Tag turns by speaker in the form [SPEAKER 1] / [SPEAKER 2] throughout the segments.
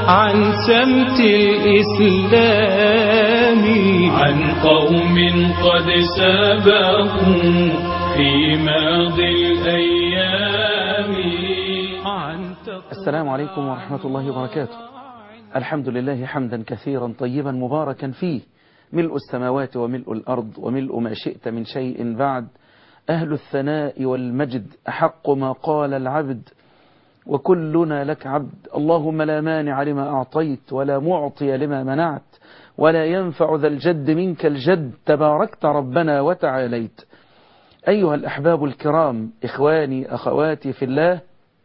[SPEAKER 1] عن سمت الإسلام
[SPEAKER 2] عن قوم قد سبقوا في ماضي الأيام
[SPEAKER 1] عن
[SPEAKER 3] السلام عليكم ورحمة الله وبركاته الحمد لله حمدا كثيرا طيبا مباركا فيه ملء السماوات وملء الأرض وملء ما شئت من شيء بعد أهل الثناء والمجد أحق ما قال العبد وكلنا لك عبد اللهم لا مانع لما أعطيت ولا معطي لما منعت ولا ينفع ذا الجد منك الجد تباركت ربنا وتعاليت أيها الأحباب الكرام إخواني أخواتي في الله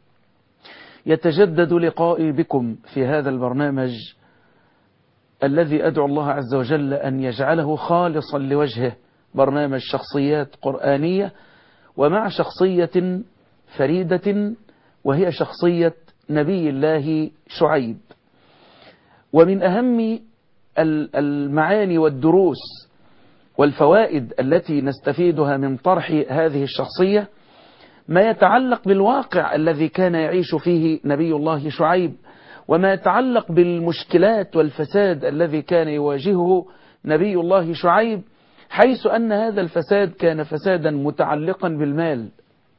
[SPEAKER 3] يتجدد لقائي بكم في هذا البرنامج الذي أدعو الله عز وجل أن يجعله خالصا لوجهه برنامج شخصيات قرآنية ومع شخصية فريدة وهي شخصية نبي الله شعيب ومن أهم المعاني والدروس والفوائد التي نستفيدها من طرح هذه الشخصية ما يتعلق بالواقع الذي كان يعيش فيه نبي الله شعيب وما يتعلق بالمشكلات والفساد الذي كان يواجهه نبي الله شعيب حيث أن هذا الفساد كان فسادا متعلقا بالمال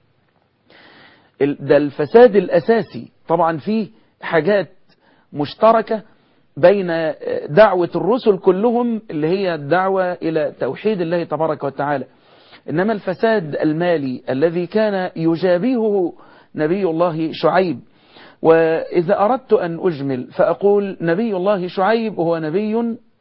[SPEAKER 3] ده الفساد الأساسي طبعا فيه حاجات مشتركة بين دعوة الرسل كلهم اللي هي الدعوة إلى توحيد الله تبارك وتعالى إنما الفساد المالي الذي كان يجابهه نبي الله شعيب وإذا أردت أن أجمل فأقول نبي الله شعيب هو نبي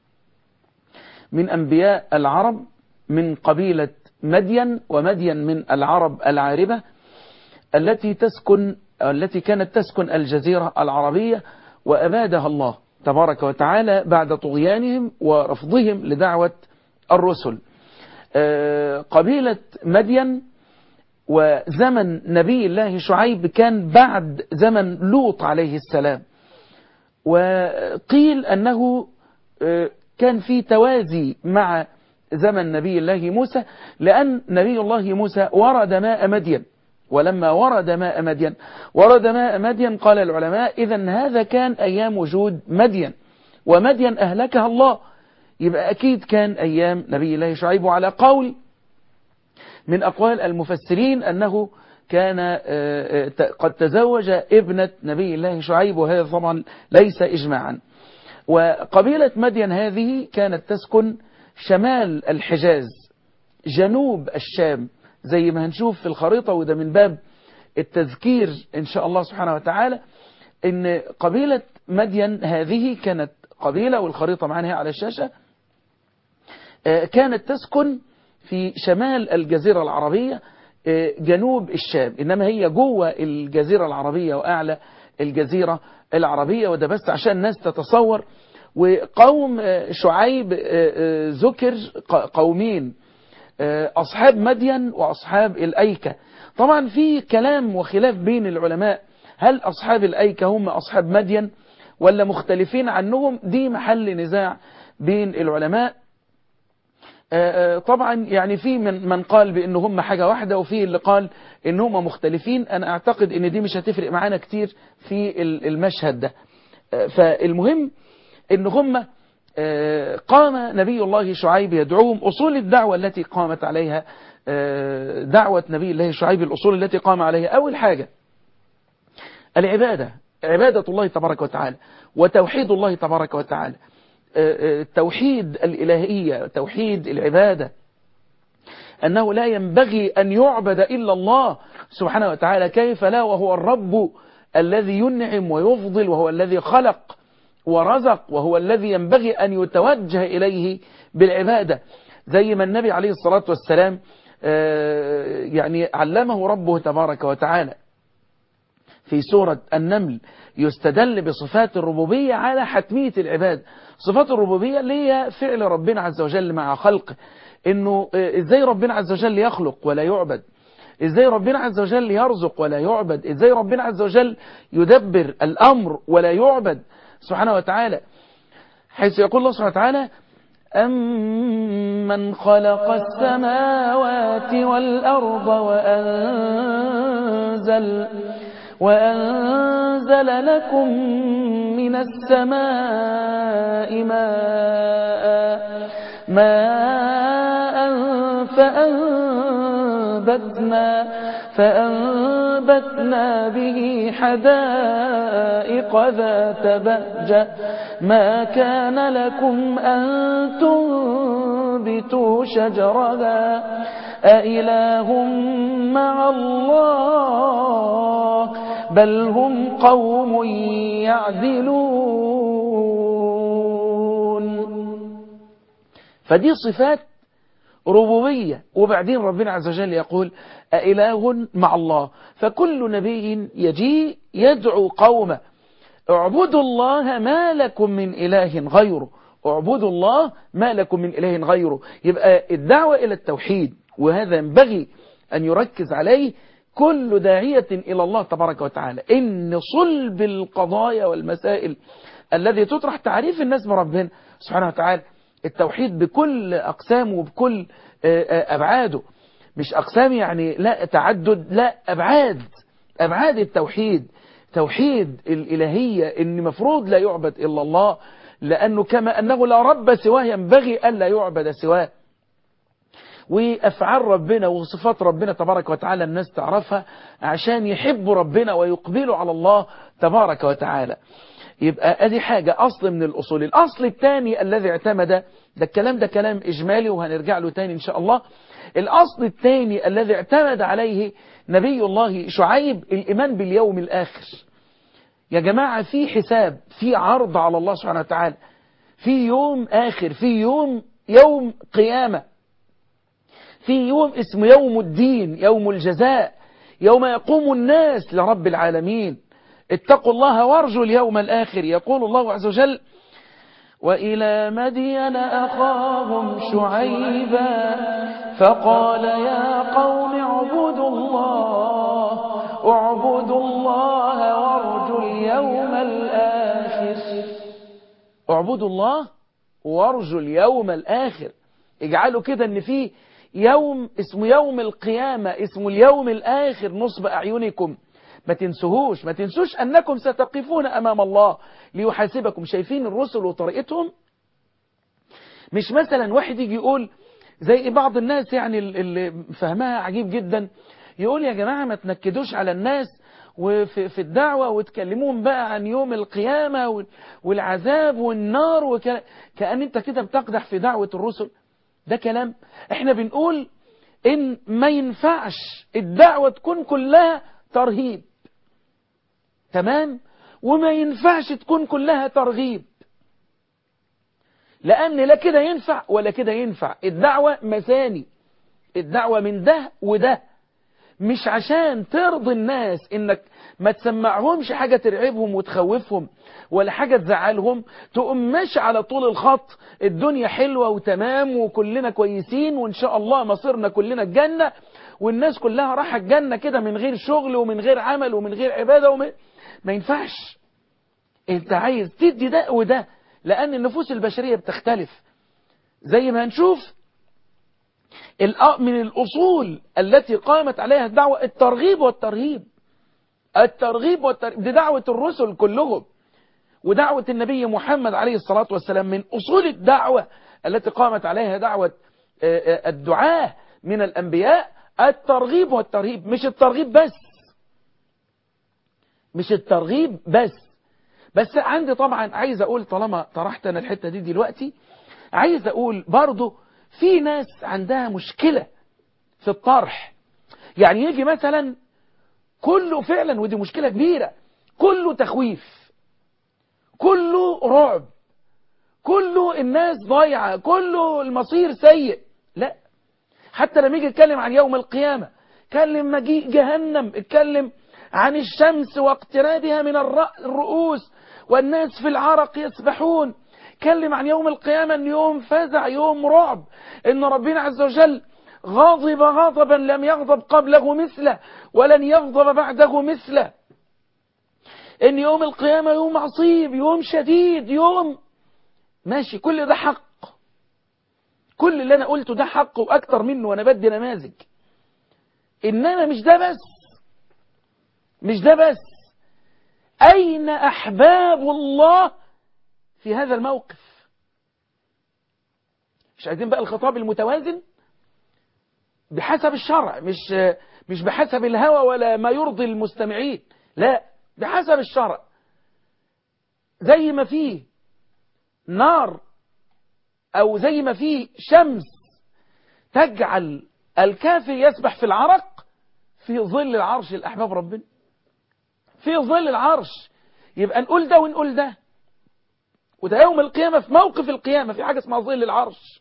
[SPEAKER 3] من أنبياء العرب من قبيلة مدين ومدين من العرب العاربة التي تسكن التي كانت تسكن الجزيرة العربية وأبادها الله تبارك وتعالى بعد طغيانهم ورفضهم لدعوة الرسل قبيلة مدين وزمن نبي الله شعيب كان بعد زمن لوط عليه السلام وقيل أنه كان في توازي مع زمن نبي الله موسى لأن نبي الله موسى ورد ماء مدين ولما ورد ماء مدين ورد ماء مدين قال العلماء إذا هذا كان أيام وجود مدين ومدين أهلكها الله يبقى أكيد كان أيام نبي الله شعيب وعلى قول من أقوال المفسرين أنه كان قد تزوج ابنة نبي الله شعيب وهذا طبعا ليس إجماعا وقبيلة مدين هذه كانت تسكن شمال الحجاز جنوب الشام زي ما هنشوف في الخريطة وده من باب التذكير إن شاء الله سبحانه وتعالى إن قبيلة مدين هذه كانت قبيلة والخريطة معنا على الشاشة كانت تسكن في شمال الجزيرة العربية جنوب الشام إنما هي جوه الجزيرة العربية وأعلى الجزيرة العربية وده بس عشان الناس تتصور وقوم شعيب ذكر قومين أصحاب مدين وأصحاب الأيكة طبعا في كلام وخلاف بين العلماء هل أصحاب الأيكة هم أصحاب مدين ولا مختلفين عنهم دي محل نزاع بين العلماء طبعا يعني في من من قال بان هم حاجة واحدة وفي اللي قال ان هم مختلفين انا اعتقد ان دي مش هتفرق معانا كتير في المشهد ده فالمهم ان هم قام نبي الله شعيب يدعوهم اصول الدعوة التي قامت عليها دعوة نبي الله شعيب الاصول التي قام عليها اول حاجة العبادة عبادة الله تبارك وتعالى وتوحيد الله تبارك وتعالى توحيد الإلهية توحيد العبادة أنه لا ينبغي أن يعبد إلا الله سبحانه وتعالى كيف لا وهو الرب الذي ينعم ويفضل وهو الذي خلق ورزق وهو الذي ينبغي أن يتوجه إليه بالعبادة زي ما النبي عليه الصلاة والسلام يعني علمه ربه تبارك وتعالى في سورة النمل يستدل بصفات الربوبية على حتمية العباد صفات الربوبية اللي هي فعل ربنا عز وجل مع خلقه انه ازاي ربنا عز وجل يخلق ولا يعبد ازاي ربنا عز وجل يرزق ولا يعبد ازاي ربنا عز وجل يدبر الامر ولا يعبد سبحانه وتعالى حيث يقول الله سبحانه وتعالى أمن خلق السماوات والأرض وأنزل وأنزل لكم من السماء ماء ماء فأنبتنا فأنبتنا به حدائق ذات بهجة ما كان لكم أن تنبتوا شجرها أإله مع الله بل هم قوم يعدلون فدي صفات ربوبية وبعدين ربنا عز وجل يقول أإله مع الله فكل نبي يجي يدعو قومه اعبدوا الله ما لكم من إله غيره اعبدوا الله ما لكم من إله غيره يبقى الدعوة إلى التوحيد وهذا ينبغي أن يركز عليه كل داعية إلى الله تبارك وتعالى إن صلب القضايا والمسائل الذي تطرح تعريف الناس بربنا سبحانه وتعالى التوحيد بكل أقسامه وبكل أبعاده مش أقسام يعني لا تعدد لا أبعاد أبعاد التوحيد توحيد الإلهية إن مفروض لا يعبد إلا الله لأنه كما أنه لا رب سواه ينبغي ألا يعبد سواه وأفعال ربنا وصفات ربنا تبارك وتعالى الناس تعرفها عشان يحبوا ربنا ويقبلوا على الله تبارك وتعالى يبقى ادي حاجة أصل من الأصول الأصل الثاني الذي اعتمد ده الكلام ده كلام إجمالي وهنرجع له تاني إن شاء الله الأصل الثاني الذي اعتمد عليه نبي الله شعيب الإيمان باليوم الآخر يا جماعة في حساب في عرض على الله سبحانه وتعالى في يوم آخر في يوم يوم قيامة في يوم اسمه يوم الدين يوم الجزاء يوم يقوم الناس لرب العالمين اتقوا الله وارجوا اليوم الآخر يقول الله عز وجل وإلى مدين أخاهم شعيبا فقال يا قوم اعبدوا الله اعبدوا الله وارجوا اليوم الآخر اعبدوا الله وارجوا اليوم الآخر اجعلوا كده ان في يوم اسمه يوم القيامة اسمه اليوم الآخر نصب أعينكم ما تنسوهوش ما تنسوش أنكم ستقفون أمام الله ليحاسبكم شايفين الرسل وطريقتهم مش مثلا واحد يجي يقول زي بعض الناس يعني اللي فهمها عجيب جدا يقول يا جماعة ما تنكدوش على الناس وفي في الدعوة وتكلموهم بقى عن يوم القيامة والعذاب والنار وكأن كأن انت كده بتقدح في دعوة الرسل ده كلام احنا بنقول ان ما ينفعش الدعوة تكون كلها ترهيب تمام وما ينفعش تكون كلها ترغيب لأن لا كده ينفع ولا كده ينفع الدعوة مثاني الدعوة من ده وده مش عشان ترضي الناس انك ما تسمعهمش حاجة ترعبهم وتخوفهم ولا حاجة تزعلهم تقوم ماشي على طول الخط الدنيا حلوة وتمام وكلنا كويسين وان شاء الله مصيرنا كلنا الجنة والناس كلها راح الجنة كده من غير شغل ومن غير عمل ومن غير عبادة ومن... ما ينفعش انت عايز تدي ده وده لان النفوس البشرية بتختلف زي ما هنشوف من الأصول التي قامت عليها الدعوة الترغيب والترهيب الترغيب والترهيب دي دعوة الرسل كلهم ودعوة النبي محمد عليه الصلاة والسلام من أصول الدعوة التي قامت عليها دعوة الدعاة من الأنبياء الترغيب والترهيب مش الترغيب بس مش الترغيب بس بس عندي طبعا عايز أقول طالما طرحت أنا الحتة دي دلوقتي عايز أقول برضو في ناس عندها مشكلة في الطرح يعني يجي مثلا كله فعلا ودي مشكلة كبيرة كله تخويف كله رعب كله الناس ضايعة كله المصير سيء لا حتى لما يجي يتكلم عن يوم القيامة اتكلم مجيء جهنم اتكلم عن الشمس واقترابها من الرؤوس والناس في العرق يسبحون اتكلم عن يوم القيامة ان يوم فزع يوم رعب ان ربنا عز وجل غاضب غضبا لم يغضب قبله مثله ولن يغضب بعده مثله ان يوم القيامة يوم عصيب يوم شديد يوم ماشي كل ده حق كل اللي انا قلته ده حق واكتر منه وانا بدي نماذج انما مش ده بس مش ده بس أين أحباب الله في هذا الموقف مش عايزين بقى الخطاب المتوازن بحسب الشرع مش مش بحسب الهوى ولا ما يرضي المستمعين لا بحسب الشرع زي ما فيه نار أو زي ما فيه شمس تجعل الكافر يسبح في العرق في ظل العرش الأحباب ربنا في ظل العرش يبقى نقول ده ونقول ده وده يوم القيامة في موقف القيامة في حاجة اسمها ظل العرش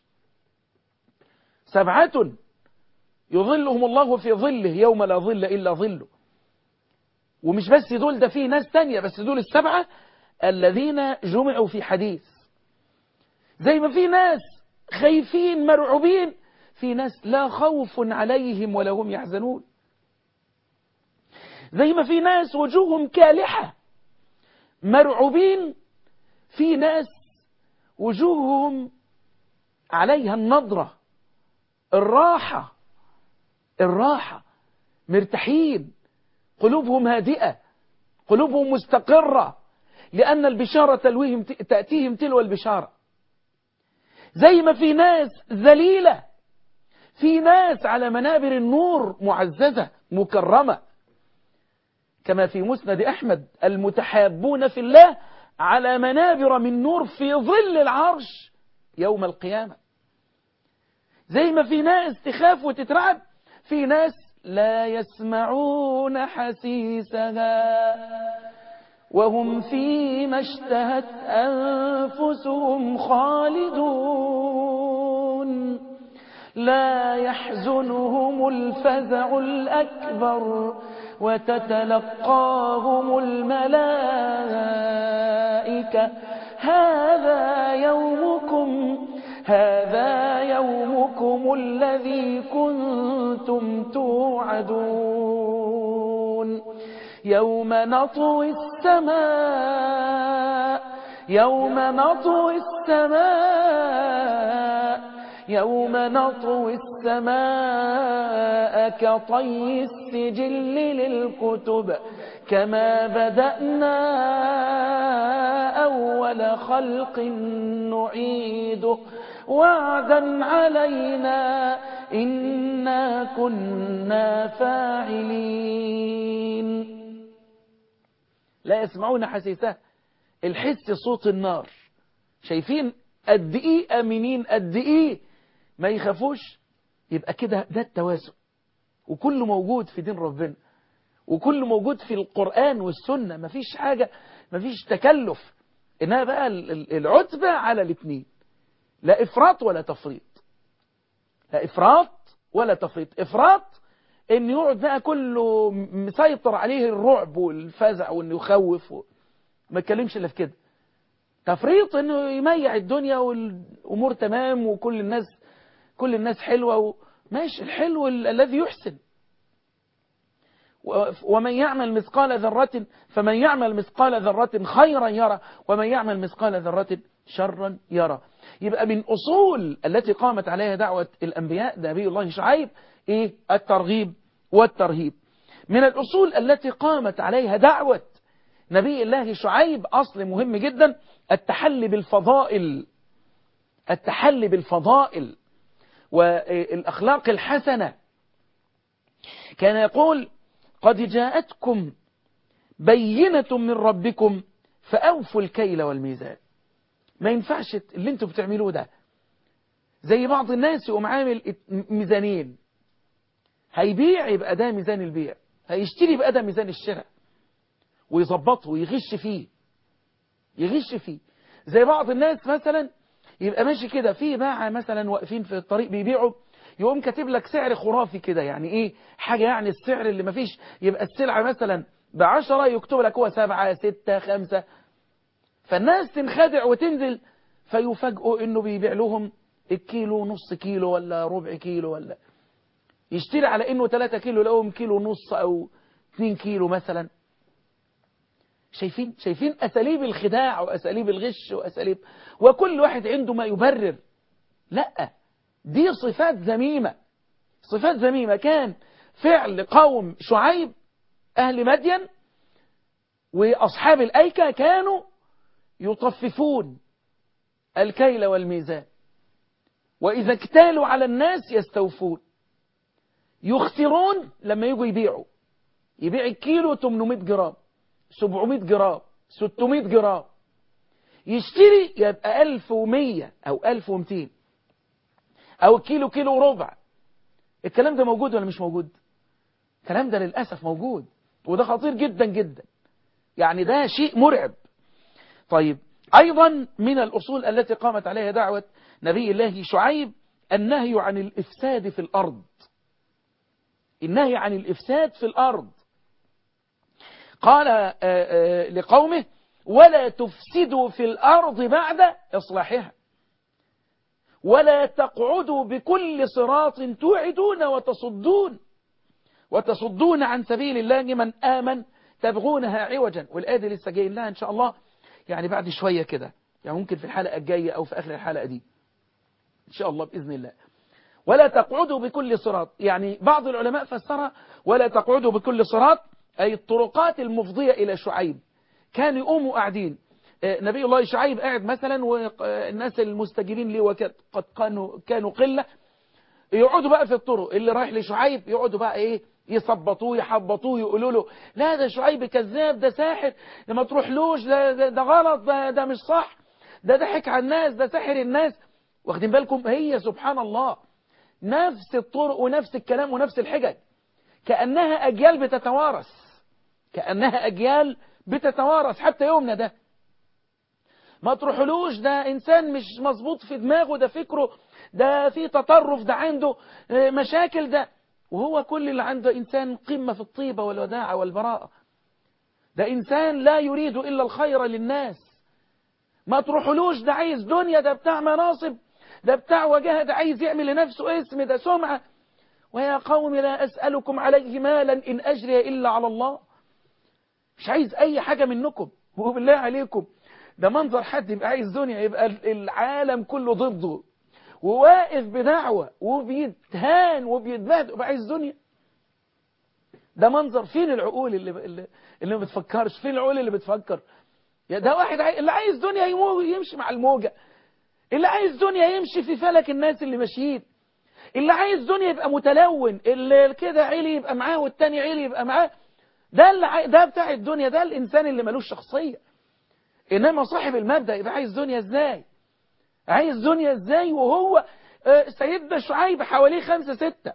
[SPEAKER 3] سبعة يظلهم الله في ظله يوم لا ظل إلا ظله ومش بس دول ده في ناس تانية بس دول السبعة الذين جمعوا في حديث زي ما في ناس خايفين مرعوبين في ناس لا خوف عليهم ولا هم يحزنون زي ما في ناس وجوههم كالحة مرعوبين في ناس وجوههم عليها النضرة الراحة الراحة مرتاحين قلوبهم هادئة قلوبهم مستقرة لأن البشارة تلويهم تأتيهم تلو البشارة زي ما في ناس ذليلة في ناس على منابر النور معززة مكرمة كما في مسند أحمد المتحابون في الله على منابر من نور في ظل العرش يوم القيامة زي ما في ناس تخاف وتترعب في ناس لا يسمعون حسيسها وهم فيما اشتهت أنفسهم خالدون لا يحزنهم الفزع الأكبر وتتلقاهم الملائكة هذا يومكم هذا يومكم الذي كنتم توعدون يوم نطوي السماء يوم نطوي السماء يوم نطوي السماء كطي السجل للكتب كما بدأنا أول خلق نعيده وعدا علينا إنا كنا فاعلين لا يسمعون حسيسه الحس صوت النار شايفين قد ايه امنين قد ايه ما يخافوش يبقى كده ده التوازن وكله موجود في دين ربنا وكله موجود في القرآن والسنة مفيش حاجة مفيش تكلف إنها بقى العتبة على الاثنين لا إفراط ولا تفريط لا إفراط ولا تفريط إفراط إن يقعد بقى كله مسيطر عليه الرعب والفزع وإنه يخوف و... ما يتكلمش إلا في كده تفريط إنه يميع الدنيا والأمور تمام وكل الناس كل الناس حلوة ماشي الحلو الذي يحسن ومن يعمل مثقال ذرة فمن يعمل مثقال ذرة خيرا يرى ومن يعمل مثقال ذرة شرا يرى يبقى من أصول التي قامت عليها دعوة الأنبياء نبي الله شعيب إيه الترغيب والترهيب من الأصول التي قامت عليها دعوة نبي الله شعيب أصل مهم جدا التحلي بالفضائل التحلي بالفضائل والأخلاق الحسنة كان يقول قد جاءتكم بينة من ربكم فأوفوا الكيل والميزان ما ينفعش اللي انتوا بتعملوه ده زي بعض الناس يقوم عامل ميزانين هيبيع يبقى ده ميزان البيع هيشتري يبقى ده ميزان الشراء ويظبطه ويغش فيه يغش فيه زي بعض الناس مثلا يبقى ماشي كده في باعة مثلا واقفين في الطريق بيبيعوا يقوم كاتب لك سعر خرافي كده يعني ايه حاجة يعني السعر اللي مفيش يبقى السلعة مثلا بعشرة يكتب لك هو سبعة ستة خمسة فالناس تنخدع وتنزل فيفاجئوا انه بيبيع لهم الكيلو نص كيلو ولا ربع كيلو ولا يشتري على انه 3 كيلو لهم كيلو نص او 2 كيلو مثلا شايفين شايفين اساليب الخداع واساليب الغش واساليب وكل واحد عنده ما يبرر لا دي صفات ذميمة صفات ذميمة كان فعل قوم شعيب أهل مدين وأصحاب الأيكة كانوا يطففون الكيل والميزان وإذا اكتالوا على الناس يستوفون يخسرون لما يجوا يبيعوا يبيع الكيلو 800 جرام 700 جرام 600 جرام يشتري يبقى 1100 أو 1200 أو الكيلو كيلو وربع الكلام ده موجود ولا مش موجود الكلام ده للأسف موجود وده خطير جدا جدا يعني ده شيء مرعب طيب أيضا من الأصول التي قامت عليها دعوة نبي الله شعيب النهي عن الإفساد في الأرض النهي عن الإفساد في الأرض قال آآ آآ لقومه ولا تفسدوا في الأرض بعد إصلاحها ولا تقعدوا بكل صراط توعدون وتصدون وتصدون عن سبيل الله من آمن تبغونها عوجا والآية دي لسه جايين لها إن شاء الله يعني بعد شوية كده يعني ممكن في الحلقة الجاية أو في آخر الحلقة دي إن شاء الله بإذن الله ولا تقعدوا بكل صراط يعني بعض العلماء فسرها ولا تقعدوا بكل صراط أي الطرقات المفضية إلى شعيب كانوا يقوموا قاعدين نبي الله شعيب قاعد مثلا والناس المستجيبين ليه وقد كانوا كانوا قلة يقعدوا بقى في الطرق اللي رايح لشعيب يقعدوا بقى ايه يصبطوه يحبطوه يقولوا له لا ده شعيب كذاب ده ساحر ده ما تروحلوش ده, ده, ده غلط ده, ده مش صح ده ضحك على الناس ده ساحر الناس واخدين بالكم هي سبحان الله نفس الطرق ونفس الكلام ونفس الحجج كأنها أجيال بتتوارث كأنها أجيال بتتوارث حتى يومنا ده ما تروحلوش ده إنسان مش مظبوط في دماغه ده فكره ده في تطرف ده عنده مشاكل ده وهو كل اللي عنده إنسان قمة في الطيبة والوداعة والبراءة ده إنسان لا يريد إلا الخير للناس ما تروحلوش ده عايز دنيا ده بتاع مناصب ده بتاع وجهه ده عايز يعمل لنفسه اسم ده سمعة ويا قوم لا أسألكم عليه مالا إن أجري إلا على الله مش عايز أي حاجة منكم وبالله عليكم ده منظر حد يبقى عايز دنيا يبقى العالم كله ضده وواقف بدعوة وبيتهان وبيتبهدل وبقى عايز دنيا ده منظر فين العقول اللي اللي, اللي ما بتفكرش فين العقول اللي بتفكر يا ده واحد عاي... اللي عايز دنيا يمشي مع الموجة اللي عايز دنيا يمشي في فلك الناس اللي ماشيين اللي عايز دنيا يبقى متلون اللي كده عيلي يبقى معاه والتاني عيلي يبقى معاه ده اللي عاي... ده بتاع الدنيا ده الإنسان اللي ملوش شخصية إنما صاحب المبدأ يبقى عايز دنيا إزاي عايز دنيا إزاي وهو سيدنا شعيب حواليه خمسة ستة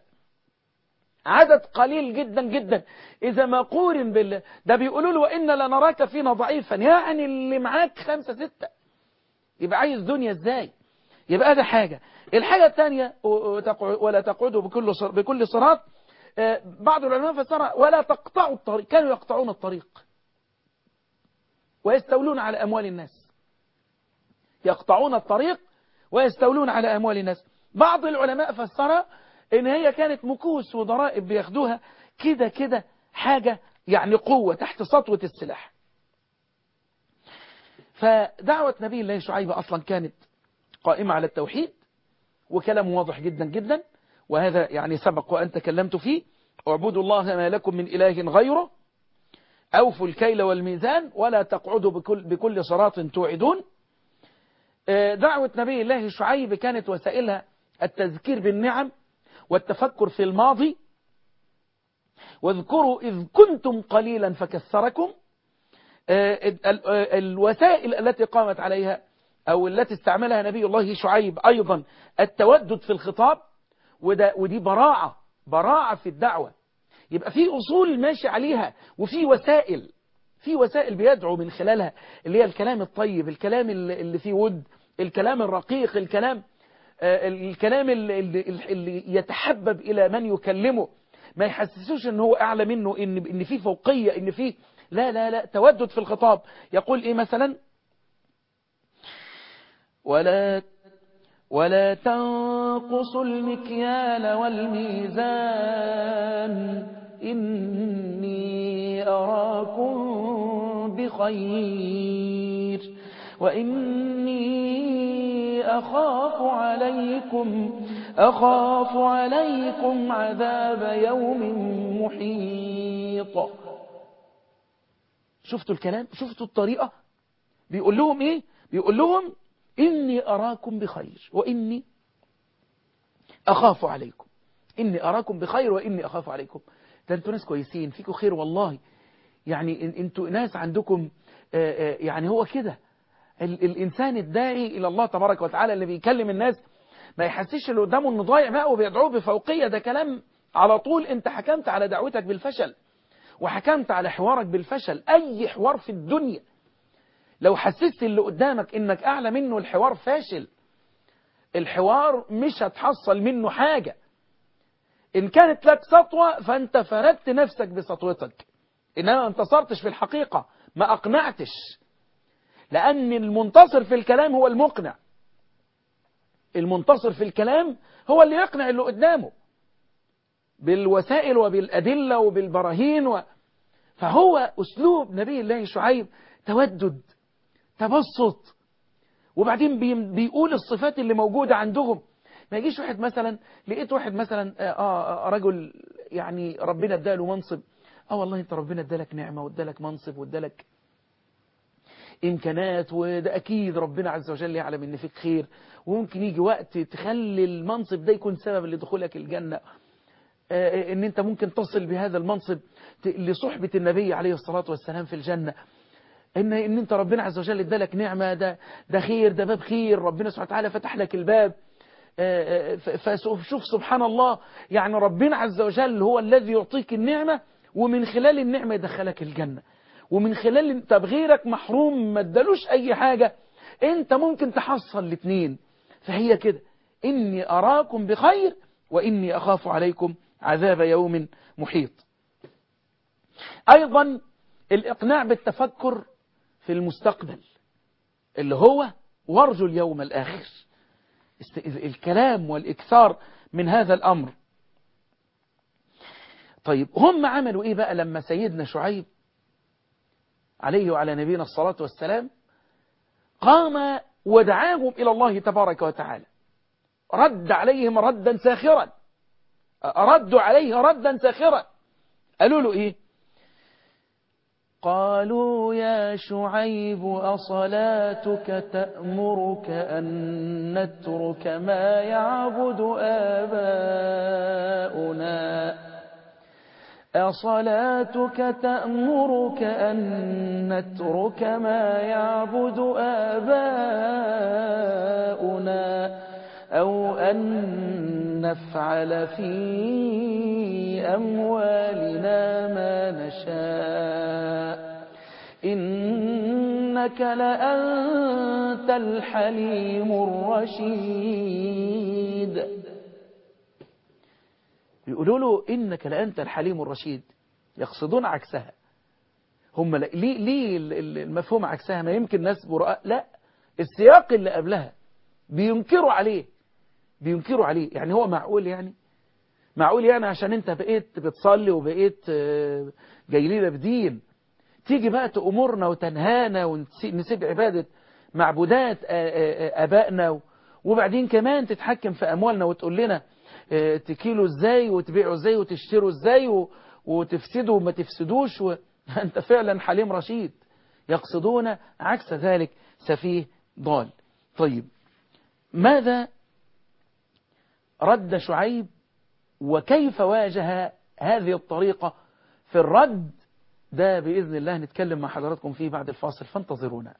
[SPEAKER 3] عدد قليل جدا جدا إذا ما قورن بالله ده بيقولوا له وإن لنراك فينا ضعيفا يعني اللي معاك خمسة ستة يبقى عايز دنيا إزاي يبقى ده حاجة الحاجة الثانية ولا تقعدوا بكل بكل صراط بعض العلماء فسر ولا تقطعوا الطريق كانوا يقطعون الطريق ويستولون على أموال الناس يقطعون الطريق ويستولون على أموال الناس بعض العلماء فسر ان هي كانت مكوس وضرائب بياخدوها كده كده حاجة يعني قوة تحت سطوة السلاح فدعوة نبي الله شعيب أصلا كانت قائمة على التوحيد وكلام واضح جدا جدا وهذا يعني سبق وأن تكلمت فيه اعبدوا الله ما لكم من إله غيره أوفوا الكيل والميزان ولا تقعدوا بكل, بكل صراط توعدون دعوة نبي الله شعيب كانت وسائلها التذكير بالنعم والتفكر في الماضي واذكروا إذ كنتم قليلا فكثركم الوسائل التي قامت عليها أو التي استعملها نبي الله شعيب أيضا التودد في الخطاب وده ودي براعة براعة في الدعوة يبقى في أصول ماشي عليها وفي وسائل في وسائل بيدعو من خلالها اللي هي الكلام الطيب الكلام اللي فيه ود الكلام الرقيق الكلام الكلام اللي, اللي يتحبب إلى من يكلمه ما يحسسوش ان هو أعلى منه إن, إن في فوقية إن في لا لا لا تودد في الخطاب يقول إيه مثلا ولا ولا تنقصوا المكيال والميزان إني أراكم بخير وإني أخاف عليكم أخاف عليكم عذاب يوم محيط شفتوا الكلام شفتوا الطريقة بيقول لهم ايه بيقول لهم إني أراكم بخير وإني أخاف عليكم إني أراكم بخير وإني أخاف عليكم ده أنتوا ناس كويسين فيكم خير والله يعني أنتوا ناس عندكم يعني هو كده الإنسان الداعي إلى الله تبارك وتعالى اللي بيكلم الناس ما يحسش اللي قدامه انه ضايع بقى وبيدعوه بفوقية ده كلام على طول انت حكمت على دعوتك بالفشل وحكمت على حوارك بالفشل اي حوار في الدنيا لو حسست اللي قدامك انك اعلى منه الحوار فاشل الحوار مش هتحصل منه حاجة ان كانت لك سطوة فانت فردت نفسك بسطوتك انما ما انتصرتش في الحقيقة ما اقنعتش لان المنتصر في الكلام هو المقنع المنتصر في الكلام هو اللي يقنع اللي قدامه بالوسائل وبالأدلة وبالبراهين و... فهو أسلوب نبي الله شعيب تودد تبسط وبعدين بي... بيقول الصفات اللي موجودة عندهم ما يجيش واحد مثلا لقيت واحد مثلا آه رجل يعني ربنا اداله منصب اه والله انت ربنا ادالك نعمة وادالك منصب وادالك إمكانات وده أكيد ربنا عز وجل يعلم إن فيك خير وممكن يجي وقت تخلي المنصب ده يكون سبب لدخولك الجنة آه إن أنت ممكن تصل بهذا المنصب لصحبة النبي عليه الصلاة والسلام في الجنة إن, إن أنت ربنا عز وجل ادالك نعمة ده, ده خير ده باب خير ربنا سبحانه وتعالى فتح لك الباب آه فشوف سبحان الله يعني ربنا عز وجل هو الذي يعطيك النعمة ومن خلال النعمة يدخلك الجنة ومن خلال طب غيرك محروم ما ادالوش اي حاجة انت ممكن تحصل الاثنين فهي كده اني اراكم بخير واني اخاف عليكم عذاب يوم محيط ايضا الاقناع بالتفكر في المستقبل اللي هو وارجو اليوم الاخر الكلام والاكثار من هذا الامر طيب هم عملوا ايه بقى لما سيدنا شعيب عليه وعلى نبينا الصلاة والسلام قام ودعاهم إلى الله تبارك وتعالى رد عليهم ردا ساخرا ردوا عليه ردا ساخرا قالوا له إيه قالوا يا شعيب أصلاتك تأمرك أن نترك ما يعبد آباؤنا أصلاتك تأمرك أن نترك ما يعبد آباؤنا أو أن نفعل في أموالنا ما نشاء إنك لأنت الحليم الرشيد يقولوا له إنك لأنت الحليم الرشيد يقصدون عكسها هم ليه, ليه المفهوم عكسها ما يمكن ناس براء لا السياق اللي قبلها بينكروا عليه بينكروا عليه يعني هو معقول يعني معقول يعني عشان انت بقيت بتصلي وبقيت جاي لنا بدين تيجي بقى تأمرنا وتنهانا ونسيب عبادة معبودات أبائنا وبعدين كمان تتحكم في أموالنا وتقول لنا تكيلوا ازاي وتبيعوا ازاي وتشتروا ازاي وتفسدوا وما تفسدوش و... انت فعلا حليم رشيد يقصدون عكس ذلك سفيه ضال طيب ماذا رد شعيب وكيف واجه هذه الطريقة في الرد ده بإذن الله نتكلم مع حضراتكم فيه بعد الفاصل فانتظرونا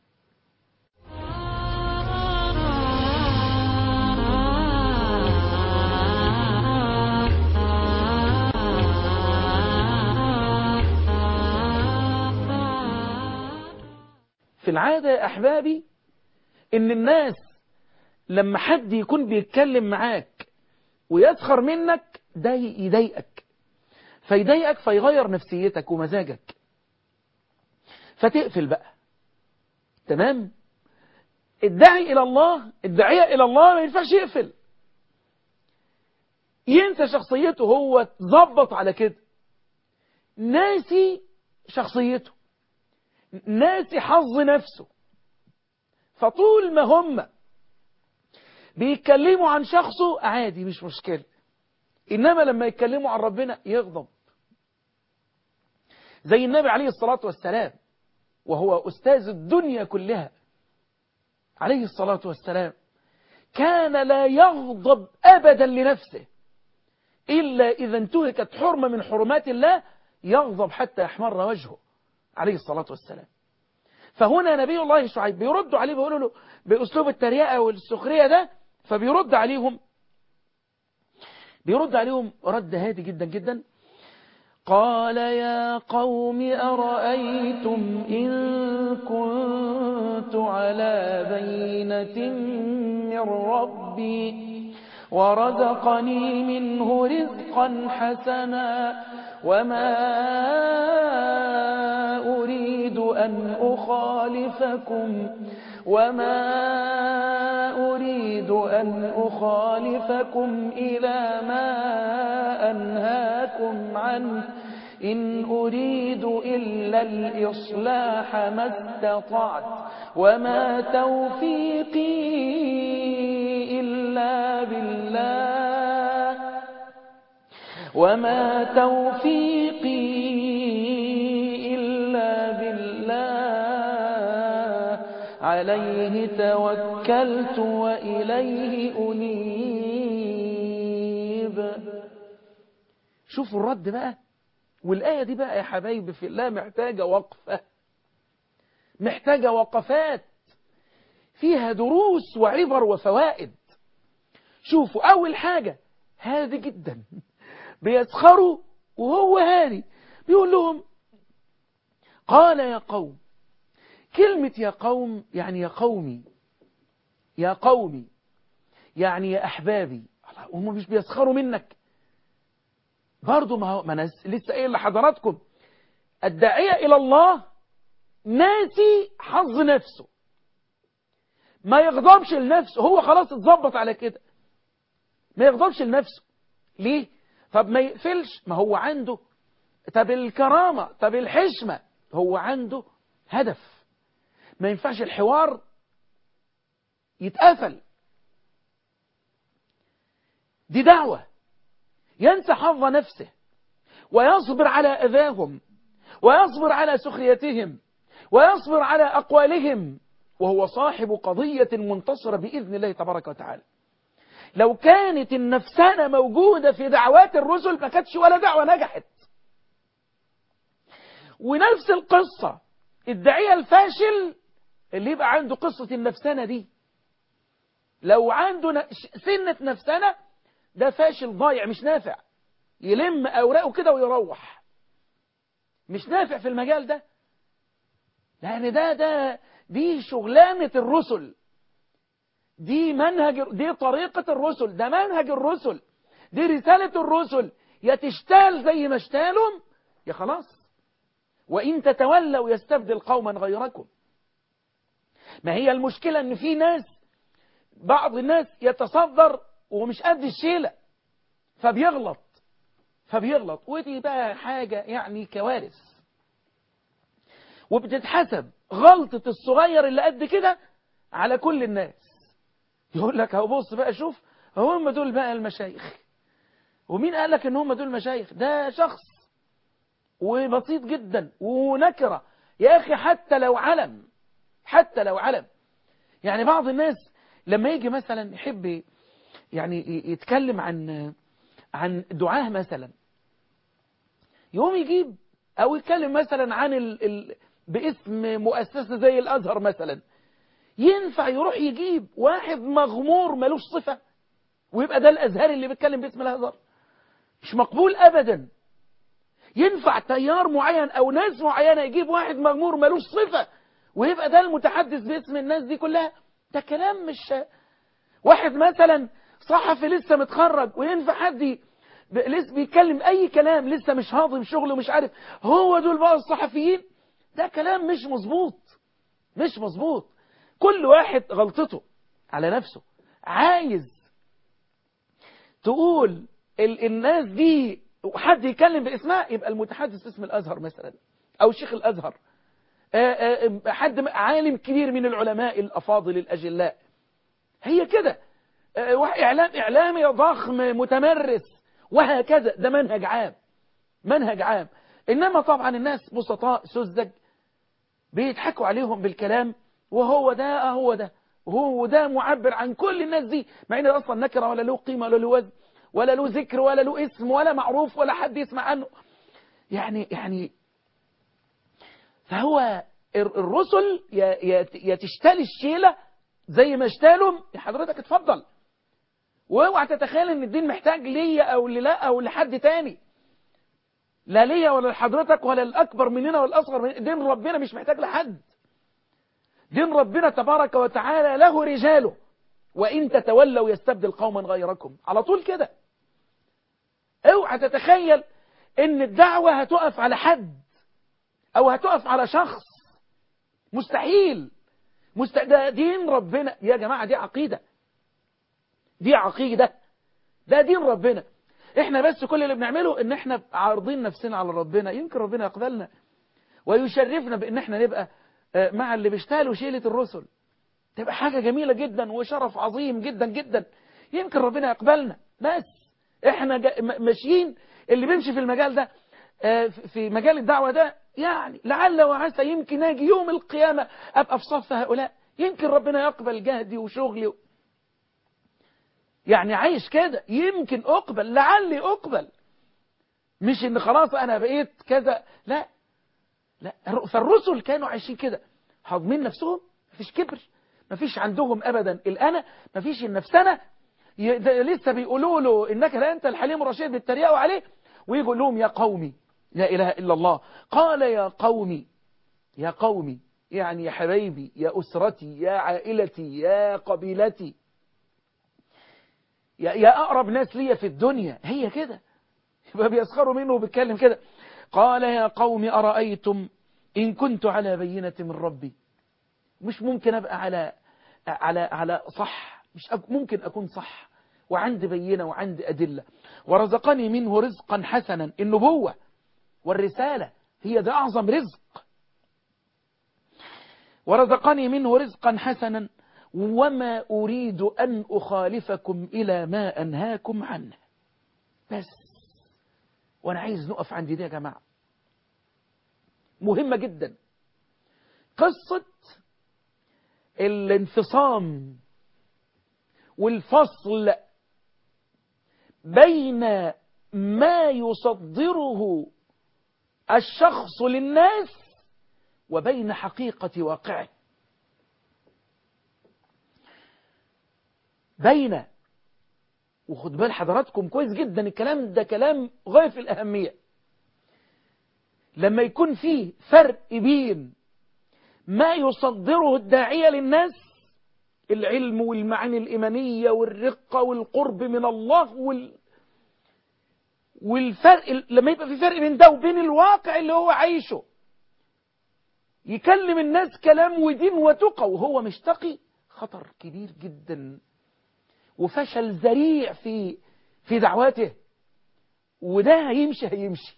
[SPEAKER 3] في العادة يا أحبابي إن الناس لما حد يكون بيتكلم معاك ويسخر منك ده يضايقك فيضايقك فيغير نفسيتك ومزاجك فتقفل بقى تمام الداعي إلى الله الداعية إلى الله ما ينفعش يقفل ينسى شخصيته هو تظبط على كده ناسي شخصيته ناسي حظ نفسه فطول ما هم بيتكلموا عن شخصه عادي مش مشكلة إنما لما يتكلموا عن ربنا يغضب زي النبي عليه الصلاة والسلام وهو أستاذ الدنيا كلها عليه الصلاة والسلام كان لا يغضب أبدا لنفسه إلا إذا انتهكت حرمة من حرمات الله يغضب حتى يحمر وجهه عليه الصلاة والسلام فهنا نبي الله شعيب بيردوا عليه بيقولوا له بأسلوب التريقة والسخرية ده فبيرد عليهم بيرد عليهم رد هادي جدا جدا قال يا قوم أرأيتم إن كنت على بينة من ربي ورزقني منه رزقا حسنا وما أريد أن أخالفكم وما أريد أن أخالفكم إلى ما أنهاكم عنه إن أريد إلا الإصلاح ما استطعت وما توفيقي إلا بالله وما توفيقي إلا بالله عليه توكلت وإليه أنيب شوفوا الرد بقى والآية دي بقى يا حبايبي في الله محتاجة وقفة محتاجة وقفات فيها دروس وعبر وفوائد شوفوا أول حاجة هادي جدا بيسخروا وهو هادي بيقول لهم قال يا قوم كلمة يا قوم يعني يا قومي يا قومي يعني يا أحبابي هم مش بيسخروا منك برضو ما هو ما أنا لسه قايل لحضراتكم الداعية إلى الله ناسي حظ نفسه ما يغضبش لنفسه هو خلاص اتظبط على كده ما يغضبش لنفسه ليه طب ما يقفلش ما هو عنده طب الكرامة طب الحشمة هو عنده هدف ما ينفعش الحوار يتقفل دي دعوة ينسى حظ نفسه ويصبر على أذاهم ويصبر على سخريتهم ويصبر على أقوالهم وهو صاحب قضية منتصرة بإذن الله تبارك وتعالى لو كانت النفسانة موجودة في دعوات الرسل ما كانتش ولا دعوة نجحت ونفس القصة الداعية الفاشل اللي يبقى عنده قصة النفسانة دي لو عنده سنة نفسانة ده فاشل ضايع مش نافع يلم أوراقه كده ويروح مش نافع في المجال ده لأن ده ده دي شغلانة الرسل دي منهج دي طريقة الرسل ده منهج الرسل دي رسالة الرسل يا تشتال زي ما اشتالهم يا خلاص وإن تتولوا يستبدل قوما غيركم ما هي المشكلة ان في ناس بعض الناس يتصدر ومش قد الشيلة فبيغلط فبيغلط ودي بقى حاجة يعني كوارث وبتتحسب غلطة الصغير اللي قد كده على كل الناس يقول لك اهو بص بقى شوف هم دول بقى المشايخ ومين قال لك ان هم دول مشايخ ده شخص وبسيط جدا ونكرة يا اخي حتى لو علم حتى لو علم يعني بعض الناس لما يجي مثلا يحب يعني يتكلم عن عن دعاه مثلا يقوم يجيب او يتكلم مثلا عن ال ال باسم مؤسسة زي الازهر مثلا ينفع يروح يجيب واحد مغمور ملوش صفة ويبقى ده الازهري اللي بيتكلم باسم الازهر مش مقبول ابدا ينفع تيار معين او ناس معينة يجيب واحد مغمور ملوش صفة ويبقى ده المتحدث باسم الناس دي كلها ده كلام مش واحد مثلا صحفي لسه متخرج وينفع حد لسه بيتكلم اي كلام لسه مش هاضم شغله مش عارف هو دول بقى الصحفيين ده كلام مش مظبوط مش مظبوط كل واحد غلطته على نفسه عايز تقول ال الناس دي وحد يتكلم باسمها يبقى المتحدث اسم الازهر مثلا او شيخ الازهر حد عالم كبير من العلماء الافاضل الاجلاء هي كده اعلام اعلامي ضخم متمرس وهكذا ده منهج عام منهج عام انما طبعا الناس بسطاء سذج بيضحكوا عليهم بالكلام وهو ده هو ده هو ده معبر عن كل الناس دي مع ان ده اصلا نكره ولا له قيمه ولا له وزن ولا له ذكر ولا له اسم ولا معروف ولا حد يسمع عنه يعني يعني فهو الرسل يا يا يا تشتري الشيله زي ما اشتالهم يا حضرتك اتفضل واوعى تتخيل ان الدين محتاج ليا او لا او لحد تاني لا ليا ولا لحضرتك ولا الاكبر مننا ولا الاصغر مننا دين ربنا مش محتاج لحد دين ربنا تبارك وتعالى له رجاله وان تتولوا يستبدل قوما غيركم على طول كده اوعى تتخيل ان الدعوه هتقف على حد او هتقف على شخص مستحيل مست... ده دين ربنا يا جماعه دي عقيده دي عقيدة ده دين ربنا احنا بس كل اللي بنعمله ان احنا عارضين نفسنا على ربنا يمكن ربنا يقبلنا ويشرفنا بان احنا نبقى مع اللي بيشتغلوا شيلة الرسل تبقى حاجة جميلة جدا وشرف عظيم جدا جدا يمكن ربنا يقبلنا بس احنا ماشيين اللي بيمشي في المجال ده في مجال الدعوة ده يعني لعل وعسى يمكن اجي يوم القيامة ابقى في صف هؤلاء يمكن ربنا يقبل جهدي وشغلي يعني عايش كده يمكن أقبل لعلي أقبل مش إن خلاص أنا بقيت كذا لا لا فالرسل كانوا عايشين كده حاضمين نفسهم مفيش كبر مفيش عندهم أبدا الأنا مفيش النفسنة لسه بيقولوا له إنك لا أنت الحليم الرشيد بيتريقوا عليه ويقول لهم يا قومي لا إله إلا الله قال يا قومي يا قومي يعني يا حبايبي يا أسرتي يا عائلتي يا قبيلتي يا أقرب ناس ليا في الدنيا هي كده يبقى بيسخروا منه وبيتكلم كده قال يا قوم أرأيتم إن كنت على بينة من ربي مش ممكن أبقى على على على صح مش ممكن أكون صح وعندي بينة وعندي أدلة ورزقني منه رزقا حسنا النبوة والرسالة هي ده أعظم رزق ورزقني منه رزقا حسنا وما أريد أن أخالفكم إلى ما أنهاكم عنه بس وأنا عايز نقف عند دي يا جماعة مهمة جدا قصة الانفصام والفصل بين ما يصدره الشخص للناس وبين حقيقة واقعه بين وخد بال حضراتكم كويس جدا الكلام ده كلام غاية في الأهمية لما يكون فيه فرق بين ما يصدره الداعية للناس العلم والمعاني الإيمانية والرقة والقرب من الله وال... والفرق لما يبقى في فرق بين ده وبين الواقع اللي هو عايشه يكلم الناس كلام ودين وتقى وهو مش تقي خطر كبير جدا وفشل ذريع في في دعواته وده هيمشي هيمشي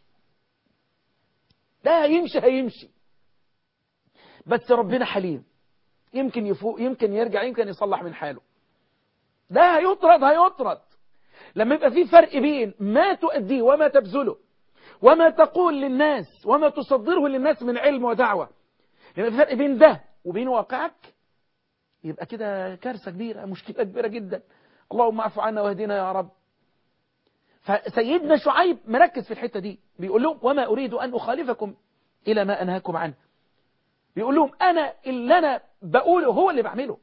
[SPEAKER 3] ده هيمشي هيمشي بس ربنا حليم يمكن يفوق يمكن يرجع يمكن يصلح من حاله ده هيطرد هيطرد لما يبقى في فرق بين ما تؤديه وما تبذله وما تقول للناس وما تصدره للناس من علم ودعوة لما في فرق بين ده وبين واقعك يبقى كده كارثة كبيرة مشكلة كبيرة جدا اللهم اعف عنا واهدنا يا رب فسيدنا شعيب مركز في الحتة دي بيقول لهم وما أريد أن أخالفكم إلى ما أنهاكم عنه بيقول لهم أنا اللي أنا بقوله هو اللي بعمله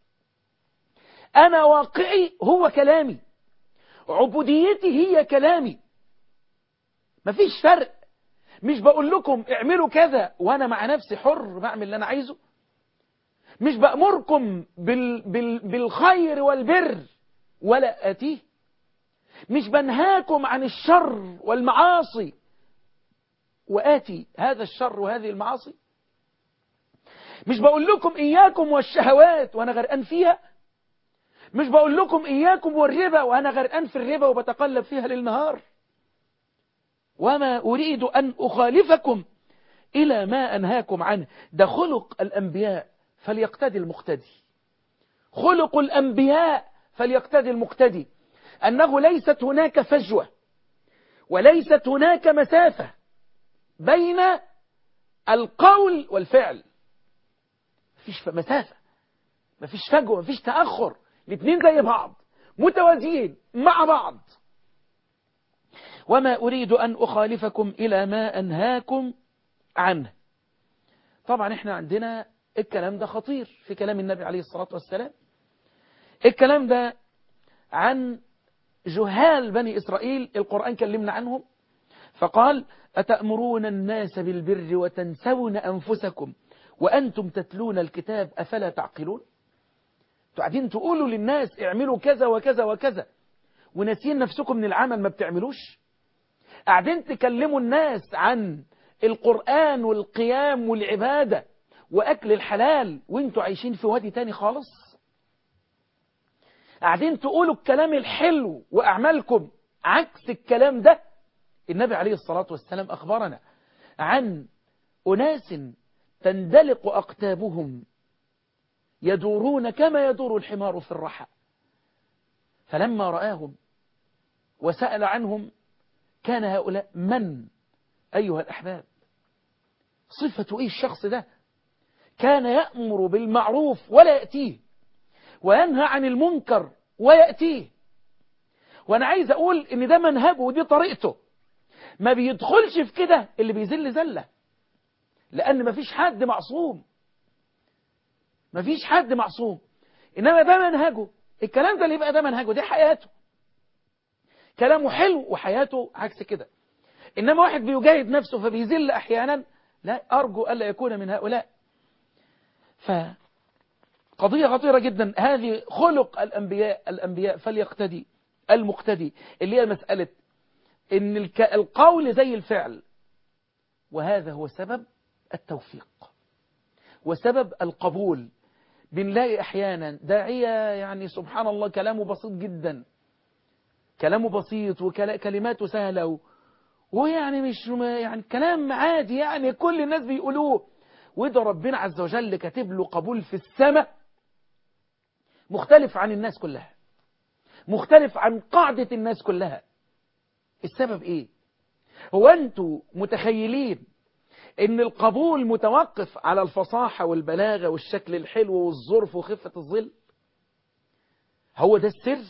[SPEAKER 3] أنا واقعي هو كلامي عبوديتي هي كلامي مفيش فرق مش بقول لكم اعملوا كذا وأنا مع نفسي حر بعمل اللي أنا عايزه مش بأمركم بال بال بالخير والبر ولا أتيه مش بنهاكم عن الشر والمعاصي وآتي هذا الشر وهذه المعاصي مش بقول لكم إياكم والشهوات وأنا غرقان فيها مش بقول لكم إياكم والربا وأنا غرقان في الربا وبتقلب فيها للنهار وما أريد أن أخالفكم إلى ما أنهاكم عنه ده خلق الأنبياء فليقتدي المقتدي خلق الأنبياء فليقتدي المقتدي أنه ليست هناك فجوة وليست هناك مسافة بين القول والفعل مفيش مسافة مفيش فجوة مفيش تأخر الاثنين زي بعض متوازيين مع بعض وما أريد أن أخالفكم إلى ما أنهاكم عنه طبعا احنا عندنا الكلام ده خطير في كلام النبي عليه الصلاة والسلام الكلام ده عن جهال بني إسرائيل القرآن كلمنا عنهم فقال أتأمرون الناس بالبر وتنسون أنفسكم وأنتم تتلون الكتاب أفلا تعقلون قاعدين تقولوا للناس اعملوا كذا وكذا وكذا وناسين نفسكم من العمل ما بتعملوش قاعدين تكلموا الناس عن القرآن والقيام والعبادة وأكل الحلال وانتوا عايشين في وادي تاني خالص قاعدين تقولوا الكلام الحلو وأعمالكم عكس الكلام ده النبي عليه الصلاة والسلام أخبرنا عن أناس تندلق أقتابهم يدورون كما يدور الحمار في الرحى فلما رآهم وسأل عنهم كان هؤلاء من أيها الأحباب صفة إيه الشخص ده كان يأمر بالمعروف ولا يأتيه وينهى عن المنكر ويأتيه وأنا عايز أقول إن ده منهجه ودي طريقته ما بيدخلش في كده اللي بيذل زلة لأن ما فيش حد معصوم ما فيش حد معصوم إنما ده منهجه الكلام ده اللي يبقى ده منهجه دي حياته كلامه حلو وحياته عكس كده إنما واحد بيجاهد نفسه فبيذل أحيانا لا أرجو ألا يكون من هؤلاء فقضية خطيرة جدا هذه خلق الأنبياء الأنبياء فليقتدي المقتدي اللي هي مسألة إن القول زي الفعل وهذا هو سبب التوفيق وسبب القبول بنلاقي أحيانا داعية يعني سبحان الله كلامه بسيط جدا كلامه بسيط وكلماته سهلة ويعني مش يعني كلام عادي يعني كل الناس بيقولوه وده ربنا عز وجل كاتب له قبول في السماء مختلف عن الناس كلها مختلف عن قاعدة الناس كلها السبب ايه هو انتوا متخيلين ان القبول متوقف على الفصاحة والبلاغة والشكل الحلو والظرف وخفة الظل هو ده السر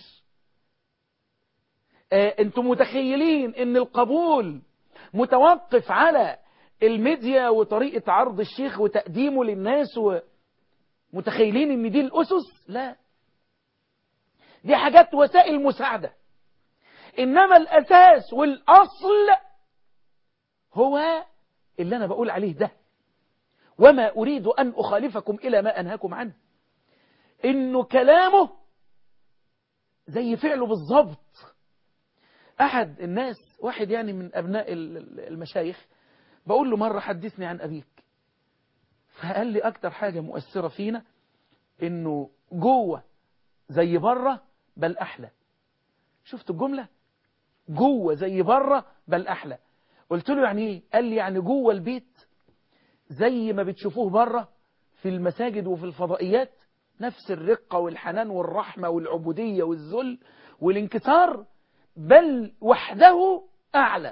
[SPEAKER 3] آه انتم متخيلين ان القبول متوقف على الميديا وطريقة عرض الشيخ وتقديمه للناس ومتخيلين ان دي الاسس لا دي حاجات وسائل مساعدة انما الاساس والاصل هو اللي انا بقول عليه ده وما اريد ان اخالفكم الى ما انهاكم عنه انه كلامه زي فعله بالظبط احد الناس واحد يعني من ابناء المشايخ بقول له مرة حدثني عن ابيك فقال لي اكتر حاجة مؤثرة فينا انه جوه زي بره بل احلى شفت الجملة جوه زي بره بل احلى قلت له يعني ايه قال لي يعني جوه البيت زي ما بتشوفوه بره في المساجد وفي الفضائيات نفس الرقة والحنان والرحمة والعبودية والذل والانكسار بل وحده أعلى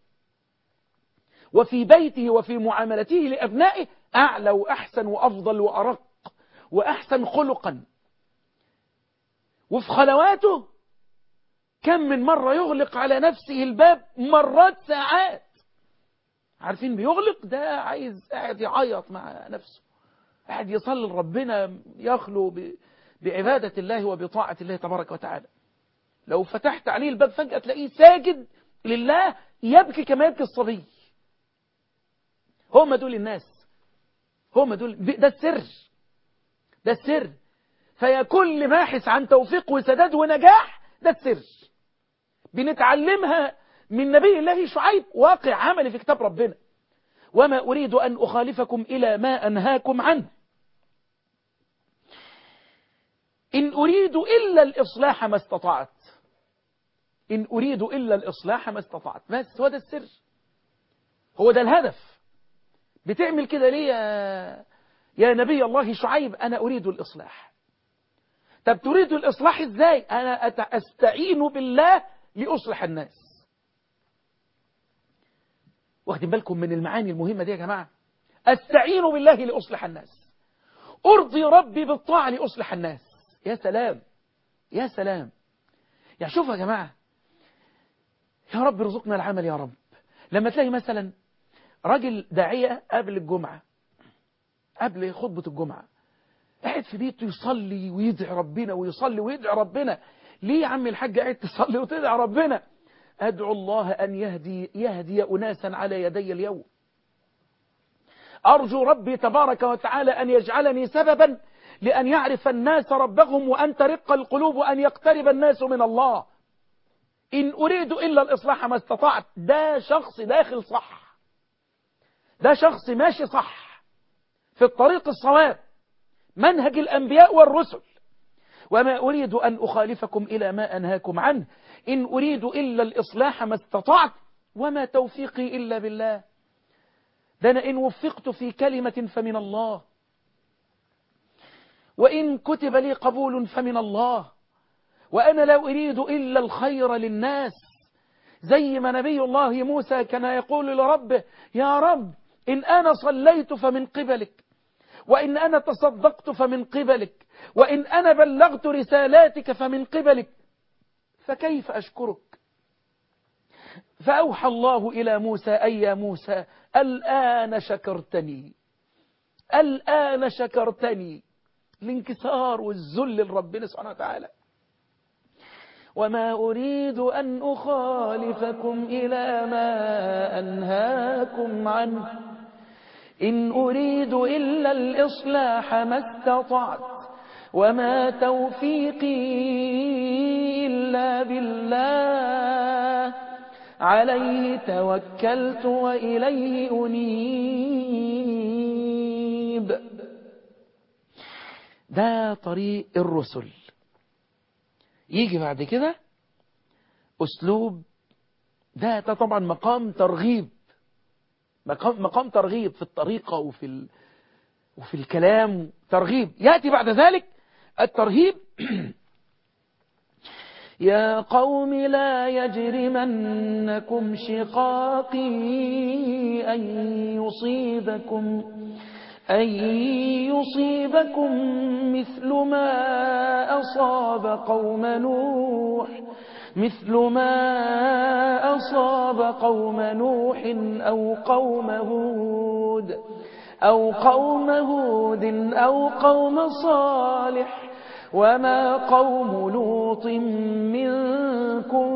[SPEAKER 3] وفي بيته وفي معاملته لأبنائه أعلى وأحسن وأفضل وأرق وأحسن خلقا وفي خلواته كم من مرة يغلق على نفسه الباب مرات ساعات عارفين بيغلق ده عايز قاعد يعيط مع نفسه قاعد يصلي لربنا يخلو بعبادة الله وبطاعة الله تبارك وتعالى لو فتحت عليه الباب فجأة تلاقيه ساجد لله يبكي كما يبكي الصبي هم دول الناس هم دول ده السر ده السر فيا كل باحث عن توفيق وسداد ونجاح ده السر بنتعلمها من نبي الله شعيب واقع عملي في كتاب ربنا وما أريد أن أخالفكم إلى ما أنهاكم عنه إن أريد إلا الإصلاح ما استطعت إن أريد إلا الإصلاح ما استطعت بس هو ده السر هو ده الهدف بتعمل كده ليه يا, يا نبي الله شعيب أنا أريد الإصلاح طب تريد الإصلاح إزاي أنا أستعين بالله لأصلح الناس واخدين بالكم من المعاني المهمة دي يا جماعة أستعين بالله لأصلح الناس أرضي ربي بالطاعة لأصلح الناس يا سلام يا سلام يعني شوفوا يا جماعة يا رب ارزقنا العمل يا رب لما تلاقي مثلا راجل داعية قبل الجمعة قبل خطبة الجمعة قاعد في بيته يصلي ويدعي ربنا ويصلي ويدعي ربنا ليه يا عم الحاج قاعد تصلي وتدعي ربنا أدعو الله أن يهدي يهدي أناسا على يدي اليوم أرجو ربي تبارك وتعالى أن يجعلني سببا لأن يعرف الناس ربهم وأن ترق القلوب وأن يقترب الناس من الله إن أريد إلا الإصلاح ما استطعت ده شخص داخل صح ده شخص ماشي صح في الطريق الصواب منهج الأنبياء والرسل وما أريد أن أخالفكم إلى ما أنهاكم عنه إن أريد إلا الإصلاح ما استطعت وما توفيقي إلا بالله ده أنا إن وفقت في كلمة فمن الله وإن كتب لي قبول فمن الله وأنا لا أريد إلا الخير للناس زي ما نبي الله موسى كان يقول لربه يا رب إن أنا صليت فمن قبلك وإن أنا تصدقت فمن قبلك وإن أنا بلغت رسالاتك فمن قبلك فكيف أشكرك فأوحى الله إلى موسى أي يا موسى الآن شكرتني الآن شكرتني الانكسار والذل لربنا سبحانه وتعالى وما أريد أن أخالفكم إلى ما أنهاكم عنه إن أريد إلا الإصلاح ما استطعت وما توفيقي إلا بالله عليه توكلت وإليه أنيب ده طريق الرسل يجي بعد كده أسلوب ده, ده طبعا مقام ترغيب مقام, مقام ترغيب في الطريقة وفي ال... وفي الكلام ترغيب يأتي بعد ذلك الترهيب يا قوم لا يجرمنكم شقاقي أن يصيبكم أن يصيبكم مثل ما أصاب قوم نوح مثل ما أصاب قوم نوح أو قوم هود أو قوم هود أو قوم صالح وما قوم لوط منكم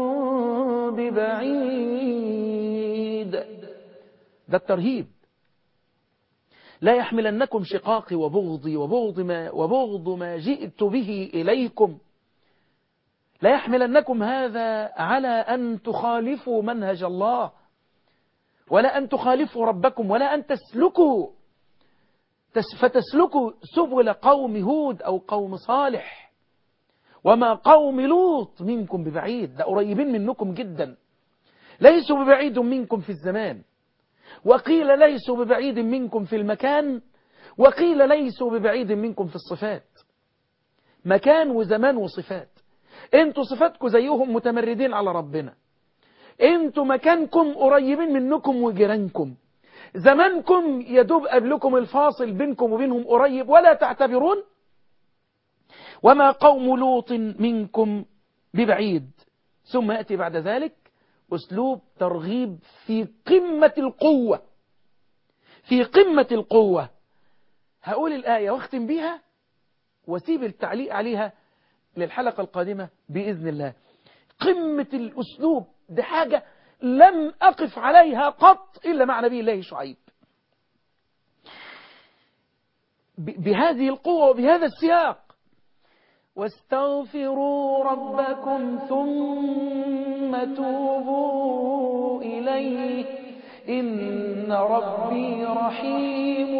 [SPEAKER 3] ببعيد ده الترهيب لا يحملنكم شقاقي وبغضي وبغض ما, وبغض ما جئت به إليكم لا يحملنكم هذا على أن تخالفوا منهج الله ولا أن تخالفوا ربكم ولا أن تسلكوا فتسلكوا سبل قوم هود أو قوم صالح وما قوم لوط منكم ببعيد ده قريبين منكم جدا ليسوا ببعيد منكم في الزمان وقيل ليسوا ببعيد منكم في المكان وقيل ليسوا ببعيد منكم في الصفات مكان وزمان وصفات انتوا صفاتكم زيهم متمردين على ربنا انتوا مكانكم قريبين منكم وجيرانكم زمانكم يدوب قبلكم الفاصل بينكم وبينهم قريب ولا تعتبرون وما قوم لوط منكم ببعيد ثم يأتي بعد ذلك أسلوب ترغيب في قمة القوة في قمة القوة هقول الآية واختم بيها واسيب التعليق عليها للحلقة القادمة بإذن الله قمة الأسلوب دي حاجة لم أقف عليها قط إلا مع نبي الله شعيب بهذه القوة وبهذا السياق واستغفروا ربكم ثم توبوا إليه إن ربي رحيم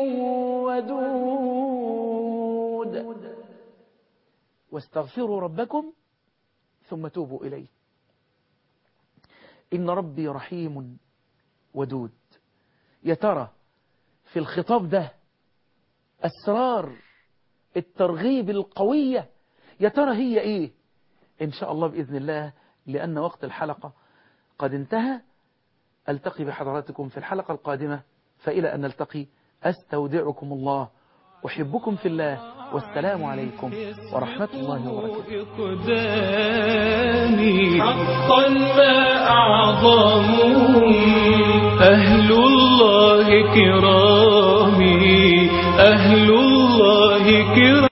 [SPEAKER 3] ودود واستغفروا ربكم ثم توبوا إليه إن ربي رحيم ودود يا ترى في الخطاب ده أسرار الترغيب القوية يا ترى هي إيه إن شاء الله بإذن الله لأن وقت الحلقة قد انتهى ألتقي بحضراتكم في الحلقة القادمة فإلى أن نلتقي أستودعكم الله أحبكم في الله والسلام عليكم ورحمة الله وبركاته
[SPEAKER 2] إقدامي حقا ما أعظمهم أهل الله كرامي أهل الله كرامي